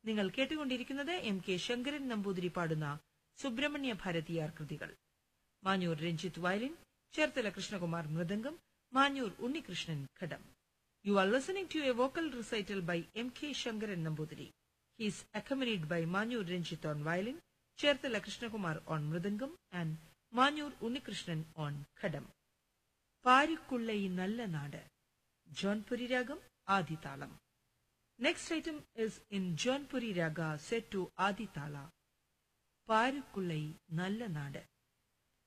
നിങ്ങൾ കേട്ടുകൊണ്ടിരിക്കുന്നത് M K Sankaran Namboothiri പാടുന്ന സുബ്രഹ്മണ്യ ഭാരതിയാർ കൃതികൾ മാഞ്ഞൂർ രഞ്ജിത്ത് വയലിൻ ചേർത്തല കൃഷ്ണകുമാർ മൃദംഗം മാഞ്ഞൂർ ഉണ്ണികൃഷ്ണൻ ഘടം you are listening to a vocal recital by M K Sankaran Namboothiri He is accompanied by Manur Renjit on violin, Cherthala Krishnakumar on mridangam, and Manur Unnikrishnan on khadam. പാരിക്കുള്ള ഈ നല്ല നാട് ജോൺപുരി രാഗം ആദിതാളം next item is in Jaunpuri raga set to Aditala പാരിക്കുള്ള ഈ നല്ല നാട്